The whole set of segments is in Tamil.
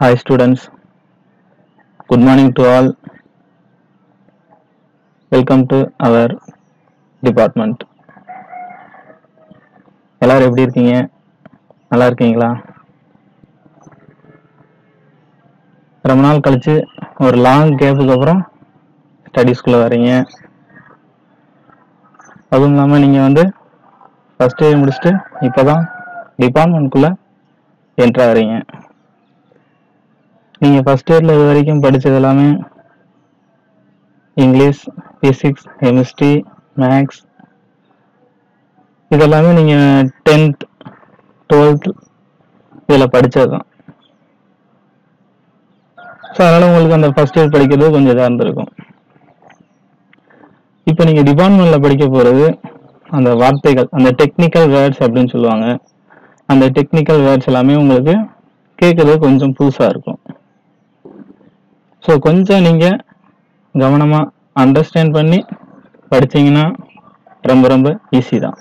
Hi students, good morning to all. Welcome to our department. எல்லாரும் எப்படி இருக்கீங்க நல்லா இருக்கீங்களா ரொம்ப நாள் கழிச்சு ஒரு லாங் கேப்புக்கு அப்புறம் ஸ்டடீஸ்குள்ளே வரீங்க அதுவும் இல்லாமல் நீங்கள் வந்து ஃபஸ்ட் இயர் முடிச்சுட்டு இப்போ தான் டிபார்ட்மெண்ட்குள்ளே என்ட்ரு ஆகிறீங்க நீங்கள் ஃபஸ்ட் இயரில் இது வரைக்கும் படித்தது எல்லாமே இங்கிலீஷ் ஃபிசிக்ஸ் கெமிஸ்ட்ரி மேக்ஸ் இதெல்லாமே நீங்கள் டென்த் டுவெல்த் இதில் படித்தது தான் ஸோ அதனால் உங்களுக்கு அந்த ஃபஸ்ட் இயர் படிக்கிறது கொஞ்சம் இதாக இருந்திருக்கும் இப்போ நீங்கள் டிபார்ட்மெண்ட்டில் படிக்க போகிறது அந்த வார்த்தைகள் அந்த டெக்னிக்கல் வேர்ட்ஸ் அப்படின்னு சொல்லுவாங்க அந்த டெக்னிக்கல் வேர்ட்ஸ் எல்லாமே உங்களுக்கு கேட்குறது கொஞ்சம் புதுசாக இருக்கும் ஸோ கொஞ்சம் நீங்கள் கவனமாக அண்டர்ஸ்டாண்ட் பண்ணி படிச்சீங்கன்னா ரொம்ப ரொம்ப ஈஸி தான்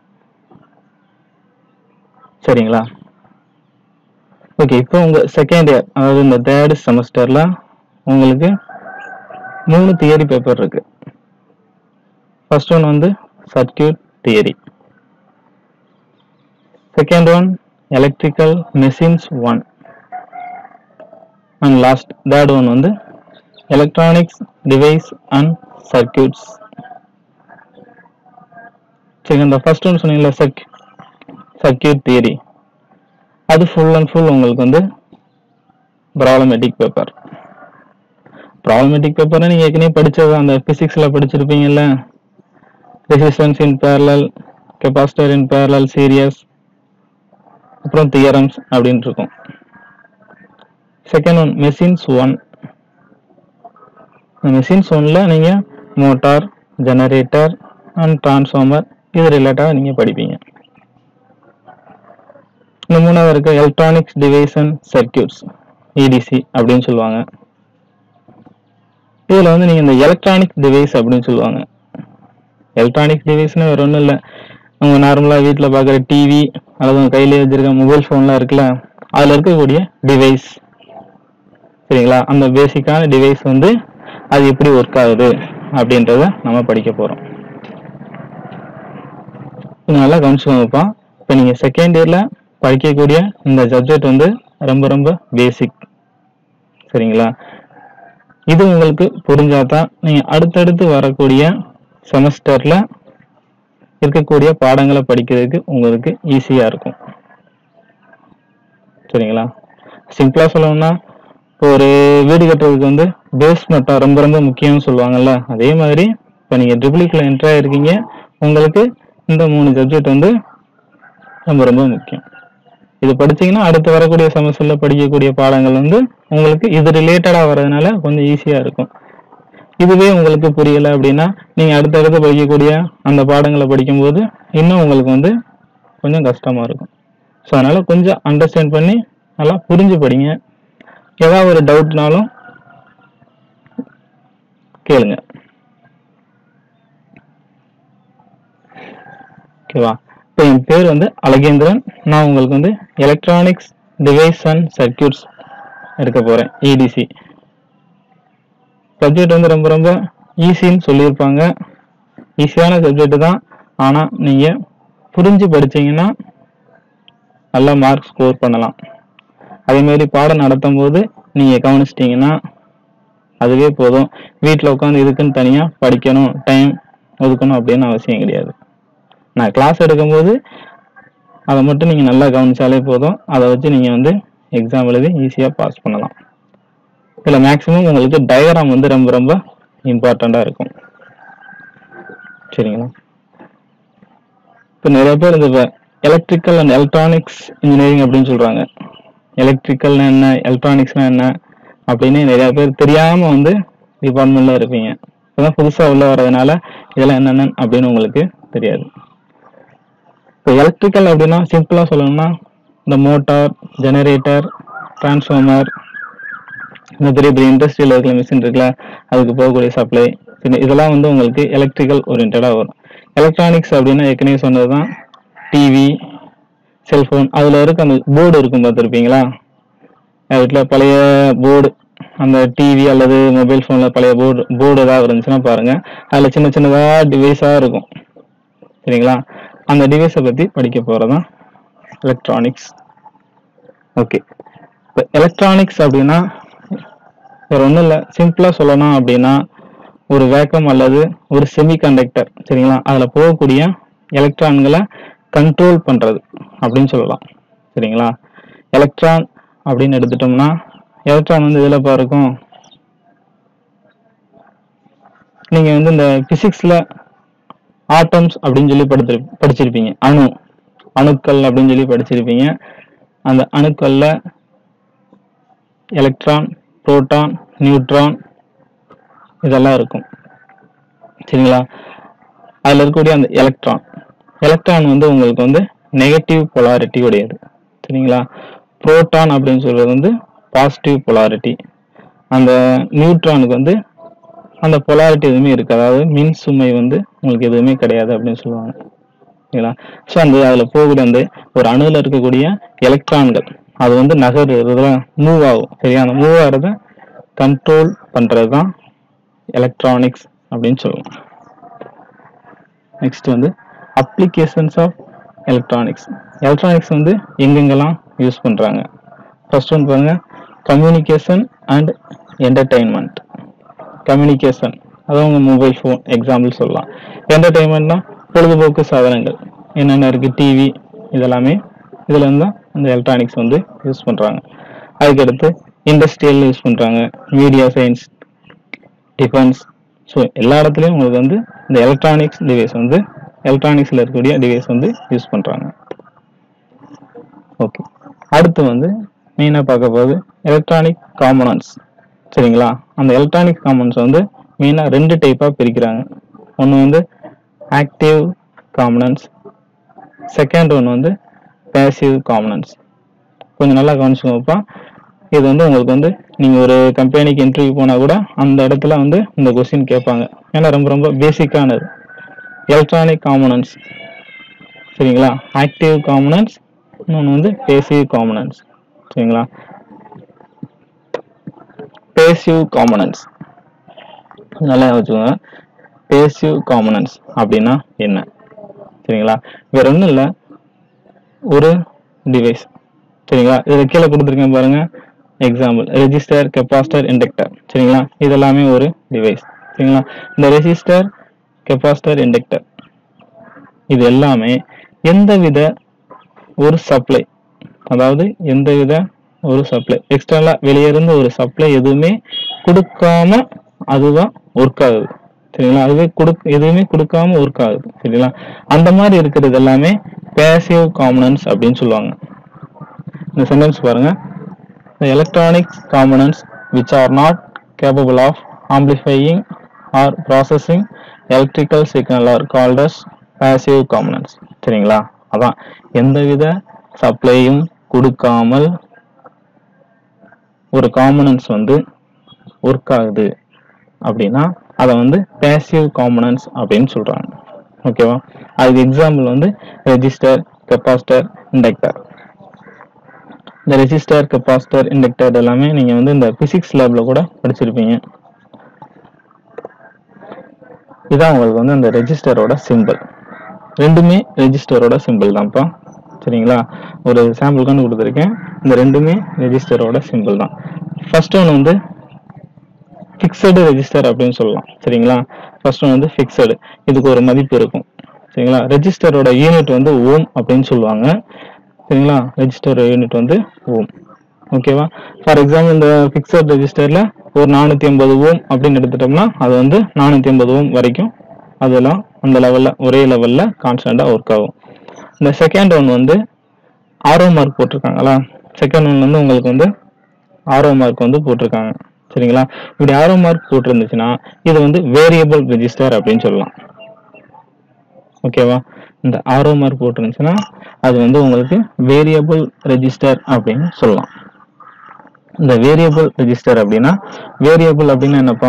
சரிங்களா ஓகே இப்போ உங்கள் செகண்ட் இயர் அதாவது இந்த தேர்ட் செமஸ்டரில் உங்களுக்கு மூணு தியரி பேப்பர் இருக்கு ஃபர்ஸ்ட் ஒன் வந்து circuit theory second one electrical machines one and last third one வந்து எலக்ட்ரானிக்ஸ் டிவைஸ் அண்ட் சர்க்கியூட்ஸ் சரி இந்த ஃபர்ஸ்ட் ஒன் சொன்னீங்கல்ல சர்க் சர்க்கியூட் தியரி அது ஃபுல் அண்ட் ஃபுல் உங்களுக்கு வந்து ப்ராப்ளமேட்டிக் பேப்பர் ப்ராப்ளமேட்டிக் பேப்பர்னா நீங்கள் ஏற்கனவே படிச்சது அந்த ஃபிசிக்ஸில் படிச்சிருப்பீங்கல்ல resistance in parallel capacitor in parallel series அப்புறம் தியரம்ஸ் அப்படின்னு இருக்கும் second one machines one machines ஒன்ல நீங்க மோட்டார் ஜெனரேட்டர் அண்ட் டிரான்ஸ்ஃபார்மர் இது ரிலேட்டாக நீங்க படிப்பீங்க இந்த மூணாவது இருக்க electronics device and circuits EDC அப்படின்னு சொல்லுவாங்க இதுல வந்து நீங்க இந்த எலக்ட்ரானிக் டிவைஸ் அப்படின்னு சொல்லுவாங்க எலக்ட்ரானிக் டிவைஸ்னு வேற ஒன்றும் இல்லை உங்க நார்மலா வீட்டில் பார்க்குற டிவி அல்லது உங்க கையில வச்சிருக்க மொபைல் ஃபோன்லாம் இருக்குல்ல அதுல இருக்கக்கூடிய டிவைஸ் சரிங்களா அந்த பேசிக்கான டிவைஸ் வந்து அது எப்படி ஒர்க் ஆகுது அப்படின்றத நம்ம படிக்க போறோம் இது நல்லா கவனிச்சுக்கோங்கப்பா இப்போ நீங்க செகண்ட் இயர்ல படிக்கக்கூடிய இந்த சப்ஜெக்ட் வந்து ரொம்ப ரொம்ப பேசிக் சரிங்களா இது உங்களுக்கு புரிஞ்சாதான் நீங்க அடுத்தடுத்து வரக்கூடிய செமஸ்டர்ல இருக்கக்கூடிய பாடங்களை படிக்கிறதுக்கு உங்களுக்கு ஈஸியா இருக்கும் சரிங்களா சிம்பிளா சொல்லணும்னா இப்போ ஒரு வீடு கட்டுறதுக்கு வந்து பேஸ்மெண்ட்டா ரொம்ப ரொம்ப முக்கியம்னு சொல்லுவாங்கல்ல அதே மாதிரி இப்போ நீங்க ட்ரிபிளிக்ல என்ட்ரு ஆயிருக்கீங்க உங்களுக்கு இந்த மூணு சப்ஜெக்ட் வந்து ரொம்ப ரொம்ப முக்கியம் இது படிச்சீங்கன்னா அடுத்து வரக்கூடிய செமஸ்டர்ல படிக்கக்கூடிய பாடங்கள் வந்து உங்களுக்கு இது ரிலேட்டடா வர்றதுனால கொஞ்சம் ஈஸியா இருக்கும் இதுவே உங்களுக்கு புரியல அப்படின்னா நீங்க அடுத்தடுத்து படிக்கக்கூடிய அந்த பாடங்களை படிக்கும்போது இன்னும் உங்களுக்கு வந்து கொஞ்சம் கஷ்டமா இருக்கும் ஸோ அதனால கொஞ்சம் அண்டர்ஸ்டாண்ட் பண்ணி நல்லா புரிஞ்சு படிங்க ஏதாவது ஒரு டவுட்னாலும் கேளுங்க ஓகேவா இப்போ என் பேர் வந்து அழகேந்திரன் நான் உங்களுக்கு வந்து எலக்ட்ரானிக்ஸ் டிவைஸ் அண்ட் சர்க்கியூட்ஸ் எடுக்க போறேன் இடிசி சப்ஜெக்ட் வந்து ரொம்ப ரொம்ப ஈஸின்னு சொல்லியிருப்பாங்க ஈஸியான சப்ஜெக்ட் தான் ஆனால் நீங்கள் புரிஞ்சு படிச்சீங்கன்னா நல்ல மார்க் ஸ்கோர் பண்ணலாம் அதே மாதிரி பாடம் நடத்தும் போது நீங்கள் கவனிச்சிட்டிங்கன்னா அதுவே போதும் வீட்டில் உட்காந்து இதுக்குன்னு தனியாக படிக்கணும் டைம் ஒதுக்கணும் அப்படின்னு அவசியம் கிடையாது நான் கிளாஸ் எடுக்கும்போது அதை மட்டும் நீங்கள் நல்லா கவனிச்சாலே போதும் அதை வச்சு நீங்கள் வந்து எக்ஸாம் எழுதி ஈஸியாக பாஸ் பண்ணலாம் இதில் மேக்ஸிமம் உங்களுக்கு டயக்ராம் வந்து ரொம்ப ரொம்ப இம்பார்ட்டண்ட்டாக இருக்கும் சரிங்களா இப்போ நிறைய பேர் இந்த எலக்ட்ரிக்கல் அண்ட் எலக்ட்ரானிக்ஸ் இன்ஜினியரிங் அப்படின்னு சொல்கிறாங்க எலக்ட்ரிக்கல்னா என்ன எலக்ட்ரானிக்ஸ்னா என்ன அப்படின்னு நிறைய பேர் தெரியாமல் வந்து டிபார்ட்மெண்ட்டில் இருப்பீங்க இப்போதான் புதுசாக உள்ள வர்றதுனால இதெல்லாம் என்னென்ன அப்படின்னு உங்களுக்கு தெரியாது இப்போ எலக்ட்ரிக்கல் அப்படின்னா சிம்பிளாக சொல்லணும்னா இந்த மோட்டார் ஜெனரேட்டர் டிரான்ஸ்ஃபார்மர் இந்த பெரிய பெரிய இண்டஸ்ட்ரியில் இருக்கிற மிஷின் இருக்குல்ல அதுக்கு போகக்கூடிய சப்ளை இதெல்லாம் வந்து உங்களுக்கு எலக்ட்ரிக்கல் ஓரியன்டாக வரும் எலக்ட்ரானிக்ஸ் அப்படின்னா ஏற்கனவே சொன்னது தான் டிவி செல்ஃபோன் அதில் இருக்க அந்த போர்டு இருக்கும் பார்த்துருப்பீங்களா வீட்டில் பழைய போர்டு அந்த டிவி அல்லது மொபைல் ஃபோனில் பழைய போர்டு போர்டு ஏதாவது இருந்துச்சுன்னா பாருங்க அதில் சின்ன சின்னதாக டிவைஸாக இருக்கும் சரிங்களா அந்த டிவைஸை பற்றி படிக்க போகிறதான் எலக்ட்ரானிக்ஸ் ஓகே இப்போ எலக்ட்ரானிக்ஸ் அப்படின்னா வேற ஒன்றும் இல்லை சிம்பிளாக சொல்லணும் அப்படின்னா ஒரு வேக்கம் அல்லது ஒரு செமிகண்டக்டர் சரிங்களா அதில் போகக்கூடிய எலக்ட்ரான்களை கண்ட்ரோல் பண்ணுறது அப்படின்னு சொல்லலாம் சரிங்களா எலக்ட்ரான் அப்படின்னு எடுத்துட்டோம்னா எலக்ட்ரான் வந்து இதில் இருக்கும் நீங்கள் வந்து இந்த ஃபிசிக்ஸில் ஆட்டம்ஸ் அப்படின்னு சொல்லி படுத்து படிச்சிருப்பீங்க அணு அணுக்கள் அப்படின்னு சொல்லி படிச்சிருப்பீங்க அந்த அணுக்கள்ல எலக்ட்ரான் புரோட்டான் நியூட்ரான் இதெல்லாம் இருக்கும் சரிங்களா அதில் இருக்கக்கூடிய அந்த எலக்ட்ரான் எலக்ட்ரான் வந்து உங்களுக்கு வந்து நெகட்டிவ் பொலாரிட்டி உடையது சரிங்களா புரோட்டான் அப்படின்னு சொல்றது வந்து பாசிட்டிவ் பொலாரிட்டி அந்த நியூட்ரானுக்கு வந்து அந்த பொலாரிட்டி எதுவுமே இருக்கு அதாவது மின் சுமை வந்து உங்களுக்கு எதுவுமே கிடையாது அப்படின்னு சொல்லுவாங்க சரிங்களா ஸோ அந்த அதில் போகக்கூடிய அந்த ஒரு அணுவில் இருக்கக்கூடிய எலக்ட்ரான்கள் அது வந்து நகர் மூவ் ஆகும் சரியா அந்த மூவ் ஆகிறத கண்ட்ரோல் பண்ணுறது தான் எலக்ட்ரானிக்ஸ் அப்படின்னு சொல்லுவோம் நெக்ஸ்ட் வந்து அப்ளிகேஷன்ஸ் ஆஃப் எலக்ட்ரானிக்ஸ் எலக்ட்ரானிக்ஸ் வந்து எங்கெங்கெல்லாம் யூஸ் பண்ணுறாங்க ஃபர்ஸ்ட் ஒன் பாருங்க கம்யூனிகேஷன் அண்ட் என்டர்டெயின்மெண்ட் கம்யூனிகேஷன் அதாவது உங்கள் மொபைல் ஃபோன் எக்ஸாம்பிள் சொல்லலாம் என்டர்டெயின்மெண்ட்னா பொழுதுபோக்கு சாதனங்கள் என்னென்ன இருக்குது டிவி இதெல்லாமே இதில் இருந்து தான் இந்த எலக்ட்ரானிக்ஸ் வந்து யூஸ் பண்ணுறாங்க அதுக்கடுத்து இண்டஸ்ட்ரியல் யூஸ் பண்ணுறாங்க மீடியா சயின்ஸ் டிஃபென்ஸ் ஸோ எல்லா இடத்துலையும் உங்களுக்கு வந்து இந்த எலக்ட்ரானிக்ஸ் டிவைஸ் வந்து எலக்ட்ரானிக்ஸில் இருக்கக்கூடிய டிவைஸ் வந்து யூஸ் பண்ணுறாங்க ஓகே அடுத்து வந்து மெயினாக பார்க்க போகுது எலக்ட்ரானிக் காம்பனன்ட்ஸ் சரிங்களா அந்த எலக்ட்ரானிக் காம்பனன்ட்ஸ் வந்து மெயினாக ரெண்டு டைப்பாக பிரிக்கிறாங்க ஒன்று வந்து ஆக்டிவ் காம்பனன்ட்ஸ் செகண்ட் ஒன்று வந்து பேசிவ் காம்பனன்ட்ஸ் கொஞ்சம் நல்லா கவனிச்சுக்கோப்பா இது வந்து உங்களுக்கு வந்து நீங்கள் ஒரு கம்பெனிக்கு இன்டர்வியூ போனால் கூட அந்த இடத்துல வந்து இந்த கொஸ்டின் கேட்பாங்க ஏன்னா ரொம்ப ரொம்ப பேசிக்கானது எலக்ட்ரானிக் காம்பனன்ட்ஸ் சரிங்களா ஆக்டிவ் காம்பனன்ட்ஸ் இன்னொன்று வந்து பேசிவ் காம்பனன்ட்ஸ் சரிங்களா பேசிவ் காம்பனன்ட்ஸ் நல்லா வச்சுக்கோங்க பேசிவ் காம்பனன்ட்ஸ் அப்படின்னா என்ன சரிங்களா வேற ஒன்றும் இல்லை ஒரு டிவைஸ் சரிங்களா இதில் கீழே கொடுத்துருக்கேன் பாருங்க எக்ஸாம்பிள் ரெஜிஸ்டர் கெப்பாசிட்டர் இண்டக்டர் சரிங்களா இதெல்லாமே ஒரு டிவைஸ் சரிங்களா இந்த ரெஜிஸ்டர் கெப்பாசிட்டர் இண்டக்டர் இது எல்லாமே எந்தவித ஒரு சப்ளை அதாவது எந்தவித ஒரு சப்ளை எக்ஸ்டர்னலா வெளியே இருந்து ஒரு சப்ளை எதுவுமே கொடுக்காம அதுதான் ஒர்க் ஆகுது சரிங்களா அதுவே கொடுக்க எதுவுமே கொடுக்காம ஒர்க் ஆகுது சரிங்களா அந்த மாதிரி இருக்கிறது எல்லாமே பேசிவ் காம்பனன்ஸ் அப்படின்னு சொல்லுவாங்க இந்த சென்டென்ஸ் பாருங்க the electronic components which are not capable of amplifying or processing electrical signal are called as passive components சரிங்களா அதான் எந்தவித சப்ளையும் கொடுக்காமல் ஒரு காம்பனன்ஸ் வந்து ஒர்க் ஆகுது அப்படின்னா அதை வந்து பேசிவ் காம்பனன்ஸ் அப்படின்னு சொல்றாங்க ஓகேவா அதுக்கு எக்ஸாம்பிள் வந்து ரெஜிஸ்டர் கெப்பாசிட்டர் இண்டக்டர் இந்த ரெசிஸ்டர் கெப்பாசிட்டர் இண்டக்டர் எல்லாமே நீங்க வந்து இந்த பிசிக்ஸ் லேப்ல கூட படிச்சிருப்பீங்க இதான் உங்களுக்கு வந்து அந்த ரெஜிஸ்டரோட சிம்பிள் ரெண்டுமே ரெஜிஸ்டரோட சிம்பிள் தான்ப்பா சரிங்களா ஒரு சாம்பிள் கண்டு கொடுத்துருக்கேன் இந்த ரெண்டுமே ரெஜிஸ்டரோட சிம்பிள் தான் ஃபர்ஸ்ட் ஒன்று வந்து ஃபிக்ஸடு ரெஜிஸ்டர் அப்படின்னு சொல்லலாம் சரிங்களா ஃபர்ஸ்ட் ஒன் வந்து ஃபிக்ஸடு இதுக்கு ஒரு மதிப்பு இருக்கும் சரிங்களா ரெஜிஸ்டரோட யூனிட் வந்து ஓம் அப்படின்னு சொல்லுவாங்க சரிங்களா ரெஜிஸ்டர் யூனிட் வந்து ஓம் ஓகேவா ஃபார் எக்ஸாம்பிள் இந்த ஃபிக்ஸட் ரெஜிஸ்டர்ல ஒரு நானூத்தி ஐம்பது ஓம் அப்படின்னு எடுத்துட்டோம்னா அது வந்து நானூத்தி ஐம்பது ஓம் வரைக்கும் அதெல்லாம் அந்த லெவல்ல ஒரே லெவல்ல கான்ஸ்டண்டா ஒர்க் ஆகும் இந்த செகண்ட் ஒன் வந்து ஆரோ மார்க் போட்டிருக்காங்களா செகண்ட் ஒன் வந்து உங்களுக்கு வந்து ஆரோ மார்க் வந்து போட்டிருக்காங்க சரிங்களா இப்படி ஆரோ மார்க் போட்டிருந்துச்சுன்னா இது வந்து வேரியபிள் ரெஜிஸ்டர் அப்படின்னு சொல்லலாம் ஓகேவா இந்த ஆரோ மார்க் போட்டிருந்துச்சுன்னா அது வந்து உங்களுக்கு வேரியபிள் ரெஜிஸ்டர் அப்படின்னு சொல்லலாம் இந்த வேரியபிள் ரெஜிஸ்டர் அப்படின்னா வேரியபிள் அப்படின்னா என்னப்பா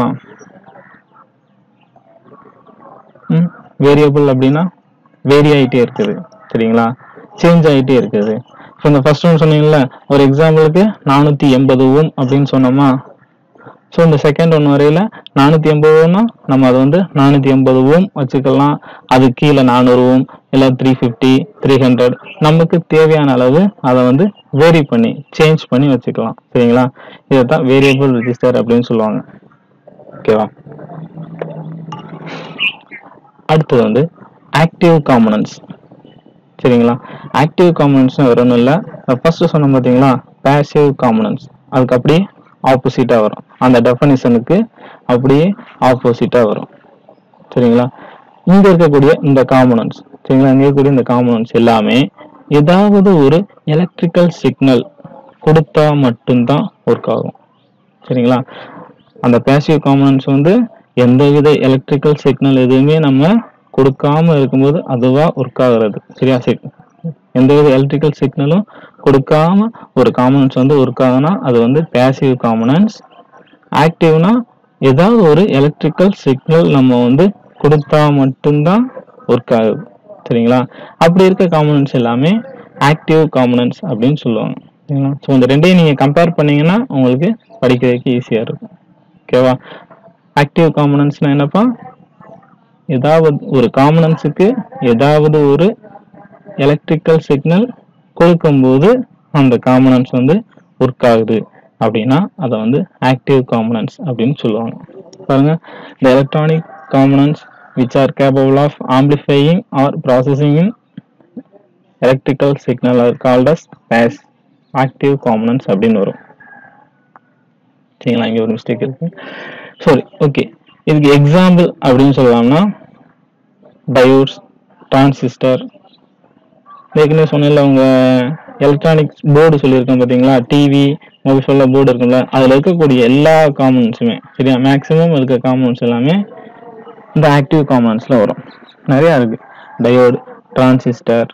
ம் வேரியபிள் அப்படின்னா வேரி ஆயிட்டே இருக்குது சரிங்களா சேஞ்ச் ஆயிட்டே இருக்குது ஸோ இந்த ஃபர்ஸ்ட் ஒன் சொன்னீங்கல்ல ஒரு எக்ஸாம்பிளுக்கு நானூற்றி எண்பது ஓம் அப்படின்னு சொன்னோமா ஸோ இந்த செகண்ட் ஒன் வரையில நானூற்றி எண்பது ஓம்னா நம்ம அதை வந்து நானூற்றி எண்பது ஓம் வச்சுக்கலாம் அது கீழே நானூறு ஓம் இல்லை த்ரீ ஃபிஃப்டி த்ரீ ஹண்ட்ரட் நமக்கு தேவையான அளவு அதை வந்து வேரி பண்ணி சேஞ்ச் பண்ணி வச்சுக்கலாம் சரிங்களா இதை தான் வேரியபிள் ரெஜிஸ்டர் அப்படின்னு சொல்லுவாங்க ஓகேவா அடுத்தது வந்து ஆக்டிவ் காம்பனன்ஸ் சரிங்களா ஆக்டிவ் காம்பனன்ஸ் வேற ஒன்றும் இல்லை ஃபர்ஸ்ட் சொன்னோம் பார்த்தீங்களா பேசிவ் காம்பனன்ஸ் அதுக்கு அப்படியே ஆப்போசிட்டாக வரும் அந்த டெஃபனிஷனுக்கு அப்படியே ஆப்போசிட்டாக வரும் சரிங்களா இங்க இருக்கக்கூடிய இந்த காம்பனன்ஸ் சரிங்களா இங்க இருக்கக்கூடிய இந்த காம்பனன்ஸ் எல்லாமே ஏதாவது ஒரு எலக்ட்ரிக்கல் சிக்னல் கொடுத்தா மட்டும்தான் ஒர்க் ஆகும் சரிங்களா அந்த பேசிவ் காம்பனன்ஸ் வந்து எந்தவித எலக்ட்ரிக்கல் சிக்னல் எதுவுமே நம்ம கொடுக்காம இருக்கும்போது அதுவா ஒர்க் ஆகுறது சரியா சிக் எந்தவித எலக்ட்ரிக்கல் சிக்னலும் கொடுக்காம ஒரு காம்பனன்ஸ் வந்து ஒர்க் ஆகுனா அது வந்து பேசிவ் காம்பனன்ஸ் ஆக்டிவ்னா ஏதாவது ஒரு எலக்ட்ரிக்கல் சிக்னல் நம்ம வந்து கொடுத்தா மட்டும்தான் ஒர்க் ஆகுது சரிங்களா அப்படி இருக்க காம்பனன்ஸ் எல்லாமே ஆக்டிவ் காம்பனன்ஸ் அப்படின்னு சொல்லுவாங்க சரிங்களா ஸோ இந்த ரெண்டையும் நீங்கள் கம்பேர் பண்ணீங்கன்னா உங்களுக்கு படிக்கிறதுக்கு ஈஸியாக இருக்கும் ஓகேவா ஆக்டிவ் காம்பனன்ஸ்னா என்னப்பா ஏதாவது ஒரு காம்பனன்ஸுக்கு ஏதாவது ஒரு எலக்ட்ரிக்கல் சிக்னல் கொடுக்கும்போது அந்த காம்பனன்ஸ் வந்து ஒர்க் ஆகுது அப்படின்னா அதை வந்து ஆக்டிவ் காம்பனன்ஸ் அப்படின்னு சொல்லுவாங்க பாருங்க இந்த electronic components which are capable of amplifying or processing in electrical signal are called as base active components அப்படின்னு வரும் சரிங்களா இங்கே ஒரு மிஸ்டேக் இருக்கு சாரி ஓகே இதுக்கு எக்ஸாம்பிள் அப்படின்னு சொல்லலாம்னா டயோட்ஸ் டிரான்சிஸ்டர் ஏற்கனவே சொன்னேன்ல உங்க எலக்ட்ரானிக்ஸ் போர்டு சொல்லியிருக்கேன் பார்த்தீங்களா டிவி மொபைல் ஃபோனில் போர்டு இருக்கும்ல அதில் இருக்கக்கூடிய எல்லா காம்பனன்ஸுமே சரியா மேக்ஸிமம் இருக்க காம்பனன்ஸ் எல்லாமே இந்த ஆக்டிவ் காம்பனன்ஸில் வரும் நிறையா இருக்கு டயோடு டிரான்சிஸ்டர்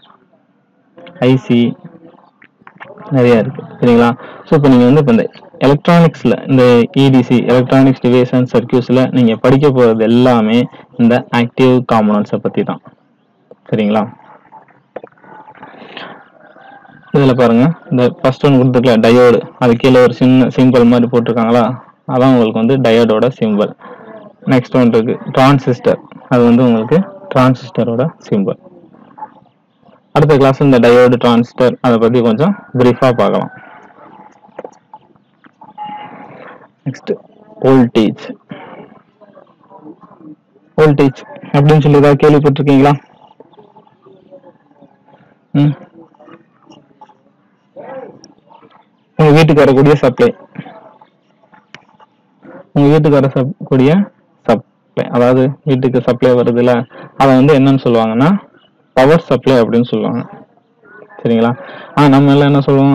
ஐசி நிறைய இருக்கு சரிங்களா ஸோ இப்போ நீங்கள் வந்து இப்போ இந்த எலக்ட்ரானிக்ஸில் இந்த இடிசி எலக்ட்ரானிக்ஸ் டிவைஸ் அண்ட் சர்க்கியூஸில் நீங்கள் படிக்க போகிறது எல்லாமே இந்த ஆக்டிவ் காம்பனன்ஸை பற்றி தான் சரிங்களா இதில் பாருங்க இந்த ஃபர்ஸ்ட் ஒன்று கொடுத்துருக்கல டயோடு அது கீழே ஒரு சின்ன சிம்பிள் மாதிரி போட்டிருக்காங்களா அதான் உங்களுக்கு வந்து டயோடோட சிம்பிள் நெக்ஸ்ட் ஒன்று இருக்கு டிரான்சிஸ்டர் அது வந்து உங்களுக்கு டிரான்சிஸ்டரோட சிம்பிள் அடுத்த கிளாஸ் இந்த டயோடு டிரான்சிஸ்டர் அதை பற்றி கொஞ்சம் பிரீஃபாக பார்க்கலாம் நெக்ஸ்ட் வோல்டேஜ் வோல்டேஜ் அப்படின்னு சொல்லி ஏதாவது கேள்விப்பட்டிருக்கீங்களா ம் உங்க வீட்டுக்கு வரக்கூடிய சப்ளை உங்க வீட்டுக்கு வர சப் கூடிய சப்ளை அதாவது வீட்டுக்கு சப்ளை வருதுல்ல அதை வந்து என்னன்னு சொல்லுவாங்கன்னா பவர் சப்ளை அப்படின்னு சொல்லுவாங்க சரிங்களா ஆ நம்ம எல்லாம் என்ன சொல்லுவோம்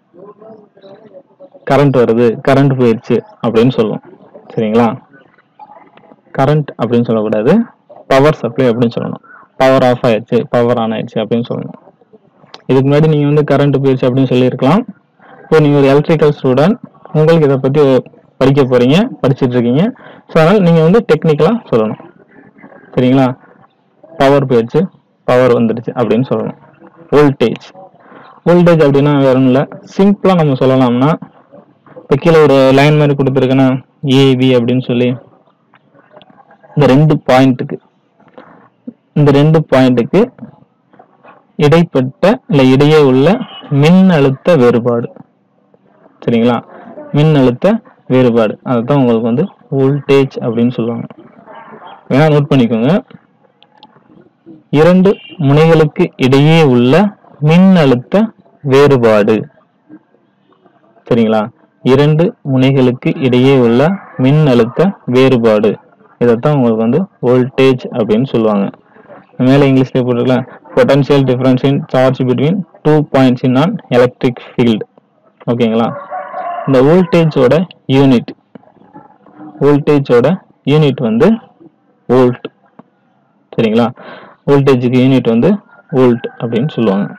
கரண்ட் வருது கரண்ட் போயிடுச்சு அப்படின்னு சொல்லுவோம் சரிங்களா கரண்ட் அப்படின்னு சொல்லக்கூடாது பவர் சப்ளை அப்படின்னு சொல்லணும் பவர் ஆஃப் ஆயிடுச்சு பவர் ஆன் ஆயிடுச்சு அப்படின்னு சொல்லணும் இதுக்கு முன்னாடி நீங்க வந்து கரண்ட் போயிடுச்சு அப்படின்னு சொல்லியிருக்கலாம் இப்போ நீங்க ஒரு எலக்ட்ரிக்கல் ஸ்டூடெண்ட் உங்களுக்கு இதை பத்தி படிக்க போறீங்க படிச்சிட்டு இருக்கீங்க ஸோ அதனால நீங்க வந்து டெக்னிக்கலா சொல்லணும் சரிங்களா பவர் போயிடுச்சு பவர் வந்துடுச்சு அப்படின்னு சொல்லணும் வோல்டேஜ் வோல்டேஜ் அப்படின்னா வேற ஒன்றும் இல்லை சிம்பிளா நம்ம சொல்லலாம்னா இப்போ கீழே ஒரு லைன் மாதிரி கொடுத்துருக்கேன்னா ஏபி அப்படின்னு சொல்லி இந்த ரெண்டு பாயிண்ட்டுக்கு இந்த ரெண்டு பாயிண்ட்டுக்கு இடைப்பட்ட இல்லை இடையே உள்ள மின் அழுத்த வேறுபாடு சரிங்களா மின் அழுத்த வேறுபாடு அதுதான் உங்களுக்கு வந்து வோல்டேஜ் அப்படின்னு சொல்லுவாங்க வேணா நோட் பண்ணிக்கோங்க இரண்டு முனைகளுக்கு இடையே உள்ள மின் அழுத்த வேறுபாடு சரிங்களா இரண்டு முனைகளுக்கு இடையே உள்ள மின் அழுத்த வேறுபாடு இதைத்தான் உங்களுக்கு வந்து வோல்டேஜ் அப்படின்னு சொல்லுவாங்க மேலே இங்கிலீஷ்ல போட்டுருக்கலாம் potential difference in charge between two points in on electric field ஓகேங்களா இந்த வோல்டேஜோட யூனிட் வோல்டேஜோட யூனிட் வந்து வோல்ட் சரிங்களா வோல்டேஜுக்கு யூனிட் வந்து வோல்ட் அப்படின்னு சொல்லுவாங்க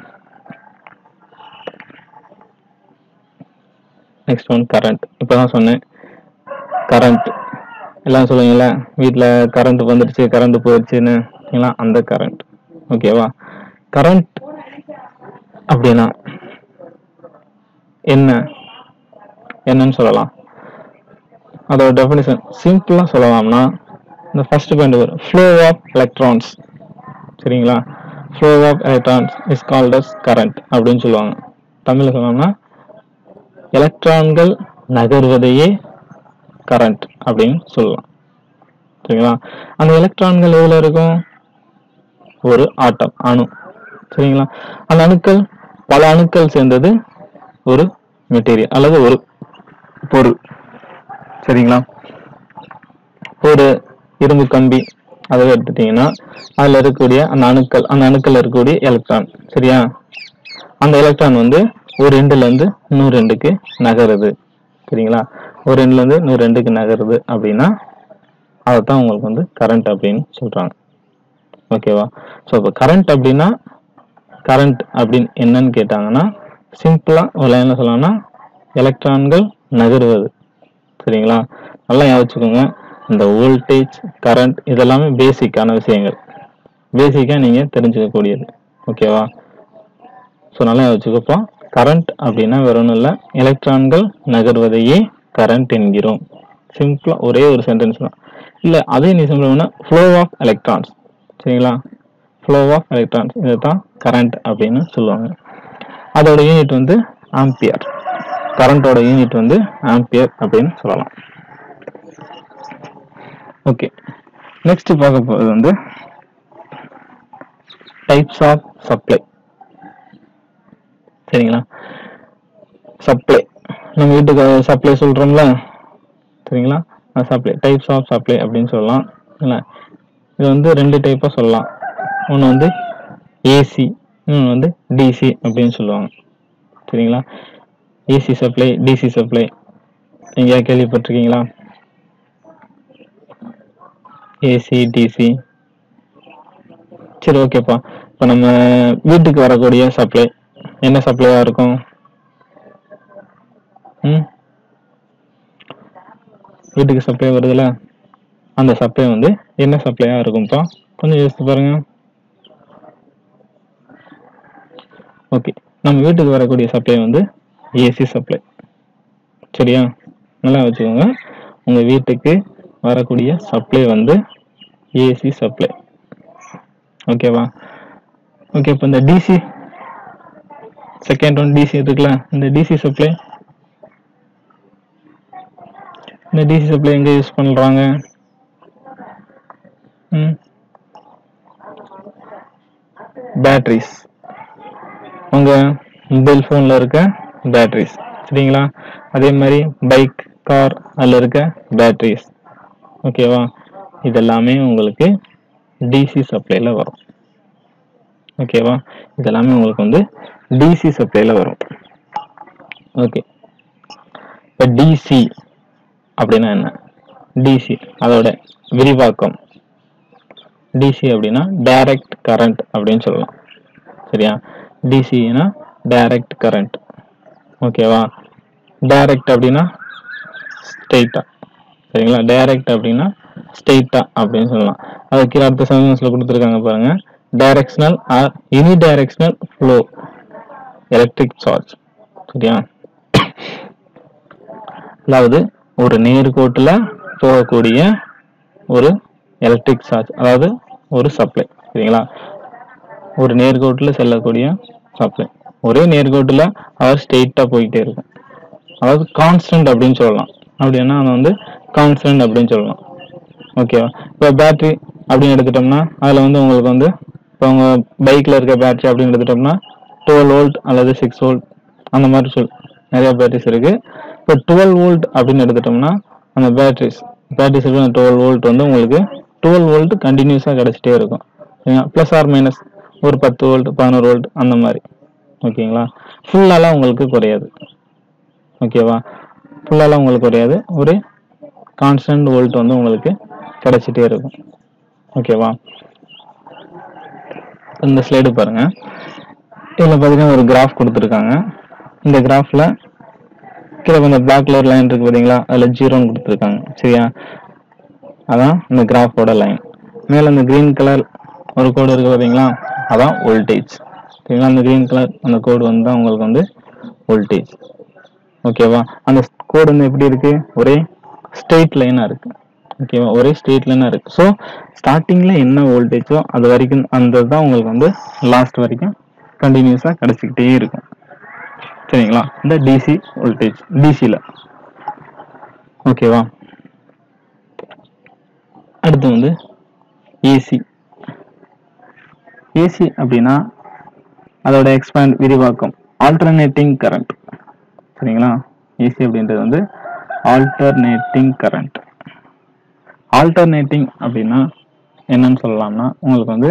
நெக்ஸ்ட் ஒன் கரண்ட் இப்பதான் சொன்னேன் கரண்ட் எல்லாம் சொல்லுவீங்களா வீட்டில் கரண்ட் வந்துடுச்சு கரண்ட் போயிடுச்சுன்னு சரிங்களா அந்த கரண்ட் ஓகேவா கரண்ட் அப்படின்னா என்ன என்னன்னு சொல்லலாம் அதோட டெஃபினிஷன் சிம்பிளா சொல்லலாம்னா இந்த ஃபர்ஸ்ட் பாயிண்ட் வரும் ஃப்ளோ ஆஃப் எலக்ட்ரான்ஸ் சரிங்களா flow of electrons is called as current அப்படின்னு சொல்லுவாங்க தமிழ்ல சொல்லணும்னா எலக்ட்ரான்கள் நகர்வதையே கரண்ட் அப்படின்னு சொல்லலாம் சரிங்களா அந்த எலக்ட்ரான்கள் எதுல இருக்கும் ஒரு ஆட்டம் அணு சரிங்களா அந்த அணுக்கள் பல அணுக்கள் சேர்ந்தது ஒரு மெட்டீரியல் அல்லது ஒரு பொருள் சரிங்களா ஒரு இரும்பு கம்பி அதை எடுத்துட்டீங்கன்னா அதுல இருக்கக்கூடிய அந்த அணுக்கள் அந்த அணுக்கள் இருக்கக்கூடிய எலக்ட்ரான் சரியா அந்த எலக்ட்ரான் வந்து ஒரு ரெண்டுல இருந்து இன்னொரு ரெண்டுக்கு நகருது சரிங்களா ஒரு ரெண்டுல இருந்து இன்னொரு ரெண்டுக்கு நகருது அப்படின்னா அதைத்தான் உங்களுக்கு வந்து கரண்ட் அப்படின்னு சொல்றாங்க ஓகேவா ஸோ இப்போ கரண்ட் அப்படின்னா கரண்ட் அப்படின்னு என்னன்னு கேட்டாங்கன்னா சிம்பிளா ஒரு லைன்ல சொல்லலாம்னா எலக்ட்ரான்கள் நகருவது சரிங்களா நல்லா ஞாபகம் வச்சுக்கோங்க இந்த வோல்டேஜ் கரண்ட் இதெல்லாமே பேசிக்கான விஷயங்கள் பேசிக்கா நீங்க தெரிஞ்சுக்கக்கூடியது ஓகேவா ஸோ நல்லா ஞாபகம் வச்சுக்கப்போ கரண்ட் அப்படின்னா வேற ஒன்றும் இல்லை எலக்ட்ரான்கள் நகர்வதையே கரண்ட் என்கிறோம் சிம்பிளா ஒரே ஒரு சென்டென்ஸ் தான் இல்லை அதே நீ சிம்பிளா ஃப்ளோ ஆஃப் எலக்ட்ரான்ஸ் சரிங்களா ஃப்ளோ ஆஃப் எலக்ட்ரான்ஸ் இதை தான் கரண்ட் அப்படின்னு சொல்லுவாங்க அதோட யூனிட் வந்து ஆம்பியர் கரண்டோட யூனிட் வந்து ஆம்பியர் அப்படின்னு சொல்லலாம் ஓகே நெக்ஸ்ட் பார்க்க போகிறது வந்து டைப்ஸ் ஆஃப் சப்ளை சரிங்களா சப்ளை நம்ம வீட்டுக்கு சப்ளை சொல்றோம்ல சரிங்களா சப்ளை டைப்ஸ் ஆஃப் சப்ளை அப்படின்னு சொல்லலாம் இல்ல இது வந்து ரெண்டு டைப்பாக சொல்லலாம் ஒன்று வந்து ஏசி இன்னொன்று வந்து டிசி அப்படின்னு சொல்லுவாங்க சரிங்களா ஏசி சப்ளை டிசி சப்ளை எங்கேயா கேள்விப்பட்டிருக்கீங்களா ஏசி டிசி சரி ஓகேப்பா இப்போ நம்ம வீட்டுக்கு வரக்கூடிய சப்ளை என்ன சப்ளையா இருக்கும் ம் வீட்டுக்கு சப்ளை வருதுல்ல அந்த சப்ளை வந்து என்ன சப்ளையா இருக்கும்ப்பா கொஞ்சம் யோசித்து பாருங்க ஓகே நம்ம வீட்டுக்கு வரக்கூடிய சப்ளை வந்து ஏசி சப்ளை சரியா நல்லா வச்சுக்கோங்க உங்க வீட்டுக்கு வரக்கூடிய சப்ளை வந்து ஏசி சப்ளை ஓகேவா ஓகே இப்போ இந்த டிசி செகண்ட் ஒன் டிசி இருக்குல்ல இந்த டிசி சப்ளை இந்த டிசி சப்ளை எங்க யூஸ் பண்றாங்க ம் பேட்டரிஸ் உங்க மொபைல் ஃபோன்ல இருக்க பேட்டரிஸ் சரிங்களா அதே மாதிரி பைக் கார் அதில் இருக்க பேட்டரிஸ் ஓகேவா இதெல்லாமே உங்களுக்கு டிசி சப்ளைல வரும் ஓகேவா இதெல்லாமே உங்களுக்கு வந்து டிசி சப்ளைல வரும் ஓகே இப்போ டிசி அப்படின்னா என்ன டிசி அதோட விரிவாக்கம் டிசி அப்படின்னா டைரக்ட் கரண்ட் அப்படின்னு சொல்லலாம் சரியா டிசினா டைரக்ட் கரண்ட் ஓகேவா டைரக்ட் அப்படின்னா ஸ்ட்ரெயிட்டா சரிங்களா டைரக்ட் அப்படின்னா ஸ்ட்ரெயிட்டா அப்படின்னு சொல்லலாம் அது கீழே அடுத்த செவன்ஸ்ல கொடுத்துருக்காங்க பாருங்க directional or any directional flow electric charge சரியா அதாவது ஒரு நேர்கோட்டுல போகக்கூடிய ஒரு எலக்ட்ரிக் சார்ஜ் அதாவது ஒரு சப்ளை சரிங்களா ஒரு நேர்கோட்டுல செல்லக்கூடிய சப்ளை ஒரே நேர்கோட்டுல அவர் ஸ்ட்ரெயிட்டா போயிட்டே இருக்கும் அதாவது கான்ஸ்டன்ட் அப்படின்னு சொல்லலாம் அப்படின்னா அது வந்து கான்ஸ்டன்ட் அப்படின்னு சொல்லலாம் ஓகேவா இப்போ பேட்டரி அப்படின்னு எடுத்துட்டோம்னா அதில் வந்து உங்களுக்கு வந்து இப்போ உங்க பைக்ல இருக்க பேட்டரி அப்படின்னு எடுத்துட்டோம்னா டுவெல் வோல்ட் அல்லது சிக்ஸ் வோல்ட் அந்த மாதிரி சொல் நிறைய பேட்டரிஸ் இருக்கு இப்போ டுவெல் வோல்ட் அப்படின்னு எடுத்துட்டோம்னா அந்த பேட்டரிஸ் பேட்டரிஸ் இருக்க டுவெல் வோல்ட் வந்து உங்களுக்கு டுவெல் வோல்ட் கண்டினியூஸாக கிடைச்சிட்டே இருக்கும் ப்ளஸ் ஆர் மைனஸ் ஒரு பத்து வோல்ட் பதினோரு வோல்ட் அந்த மாதிரி ஓகேங்களா ஃபுல்லாலாம் உங்களுக்கு குறையாது ஓகேவா ஃபுல்லாலாம் உங்களுக்கு குறையாது ஒரு கான்ஸ்டன்ட் வோல்ட் வந்து உங்களுக்கு கிடைச்சிட்டே இருக்கும் ஓகேவா இந்த ஸ்லைடு பாருங்க இதில் பார்த்தீங்கன்னா ஒரு கிராஃப் கொடுத்துருக்காங்க இந்த கிராஃப்ல கீழே கொஞ்சம் பிளாக் கலர் லைன் இருக்கு பார்த்தீங்களா அதில் ஜீரோன்னு கொடுத்துருக்காங்க சரியா அதான் இந்த கிராஃபோட லைன் மேலே இந்த கிரீன் கலர் ஒரு கோடு இருக்கு பார்த்தீங்களா அதான் வோல்டேஜ் சரிங்களா அந்த கிரீன் கலர் அந்த கோடு வந்து தான் உங்களுக்கு வந்து வோல்டேஜ் ஓகேவா அந்த கோடு வந்து எப்படி இருக்கு ஒரே ஸ்ட்ரெயிட் லைனா இருக்கு ஓகேவா ஒரே ஸ்ட்ரெயிட் லைனா இருக்கு ஸோ ஸ்டார்டிங்ல என்ன வோல்டேஜோ அது வரைக்கும் அந்த தான் உங்களுக்கு வந்து லாஸ்ட் வரைக்கும் கண்டினியூஸா கிடைச்சிக்கிட்டே இருக்கும் சரிங்களா இந்த டிசி வோல்டேஜ் டிசியில் ஓகேவா அடுத்து வந்து ஏசி ஏசி அப்படின்னா அதோட எக்ஸ்பேண்ட் விரிவாக்கம் ஆல்டர்னேட்டிங் கரண்ட் சரிங்களா ஏசி அப்படின்றது வந்து ஆல்டர்னேட்டிங் கரண்ட் ஆல்டர்னேட்டிங் அப்படின்னா என்னன்னு சொல்லலாம்னா உங்களுக்கு வந்து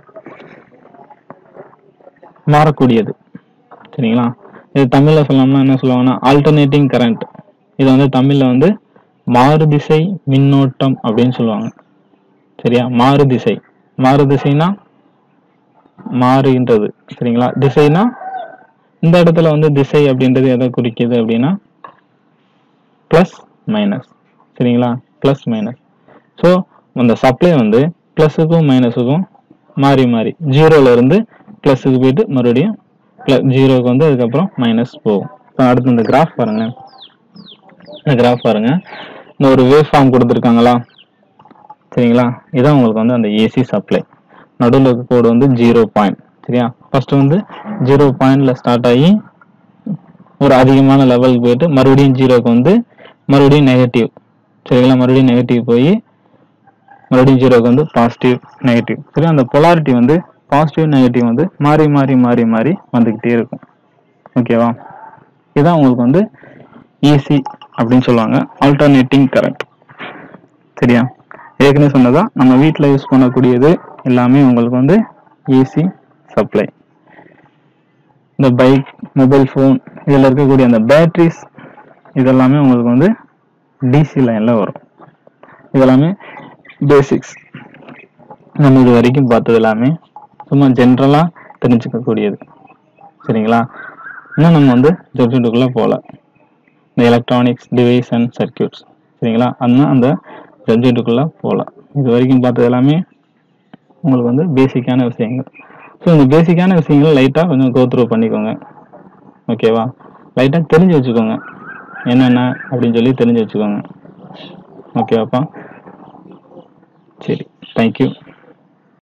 மாறக்கூடியது சரிங்களா இது தமிழ்ல சொல்லலாம்னா என்ன சொல்லுவாங்கன்னா ஆல்டர்னேட்டிங் கரண்ட் இது வந்து தமிழ்ல வந்து மாறுதிசை மின்னோட்டம் அப்படின்னு சொல்லுவாங்க சரியா மாறுதிசை மாறுதிசைனா மாறுகின்றது சரிங்களா திசைனா இந்த இடத்துல வந்து திசை அப்படின்றது எதை குறிக்குது அப்படின்னா பிளஸ் மைனஸ் சரிங்களா பிளஸ் மைனஸ் ஸோ அந்த சப்ளை வந்து ப்ளஸுக்கும் மைனஸுக்கும் மாறி மாறி ஜீரோல இருந்து ப்ளஸுக்கு போயிட்டு மறுபடியும் ப்ளஸ் ஜீரோக்கு வந்து அதுக்கப்புறம் மைனஸ் போகும் இப்போ அடுத்து இந்த கிராஃப் பாருங்க இந்த கிராஃப் பாருங்க இந்த ஒரு வேவ் ஃபார்ம் கொடுத்துருக்காங்களா சரிங்களா இதான் உங்களுக்கு வந்து அந்த ஏசி சப்ளை நடுவில் இருக்க கோடு வந்து ஜீரோ பாயிண்ட் சரியா ஃபர்ஸ்ட் வந்து ஜீரோ பாயிண்ட்ல ஸ்டார்ட் ஆகி ஒரு அதிகமான லெவலுக்கு போயிட்டு மறுபடியும் ஜீரோக்கு வந்து மறுபடியும் நெகட்டிவ் சரிங்களா மறுபடியும் நெகட்டிவ் போய் மறுபடியும் ஜீரோக்கு வந்து பாசிட்டிவ் நெகட்டிவ் சரி அந்த பொலாரிட்டி வந்து பாசிட்டிவ் நெகட்டிவ் வந்து மாறி மாறி மாறி மாறி வந்துக்கிட்டே இருக்கும் ஓகேவா இதுதான் உங்களுக்கு வந்து ஏசி அப்படின்னு சொல்லுவாங்க ஆல்டர்னேட்டிங் கரண்ட் சரியா ஏற்கனவே சொன்னதா நம்ம வீட்டில் யூஸ் பண்ணக்கூடியது எல்லாமே உங்களுக்கு வந்து ஏசி சப்ளை இந்த பைக் மொபைல் ஃபோன் இதில் இருக்கக்கூடிய அந்த பேட்டரிஸ் இதெல்லாமே உங்களுக்கு வந்து டிசி லைனில் வரும் இதெல்லாமே பேசிக்ஸ் நம்ம இது வரைக்கும் பார்த்தது எல்லாமே சும்மா ஜென்ரலாக தெரிஞ்சுக்கக்கூடியது சரிங்களா இன்னும் நம்ம வந்து சப்ஜெக்டுக்குள்ளே போகல இந்த எலக்ட்ரானிக்ஸ் டிவைஸ் அண்ட் சர்க்கியூட்ஸ் சரிங்களா அதனால் அந்த சப்ஜெக்டுக்குள்ளே போகல இது வரைக்கும் பார்த்தது எல்லாமே உங்களுக்கு வந்து பேசிக்கான விஷயங்கள் ஸோ இந்த பேசிக்கான விஷயங்கள் லைட்டாக கொஞ்சம் கோ த்ரூ பண்ணிக்கோங்க ஓகேவா லைட்டாக தெரிஞ்சு வச்சுக்கோங்க என்னென்ன அப்படின்னு சொல்லி தெரிஞ்சு வச்சுக்கோங்க ஓகேவாப்பா சரி தேங்க்யூ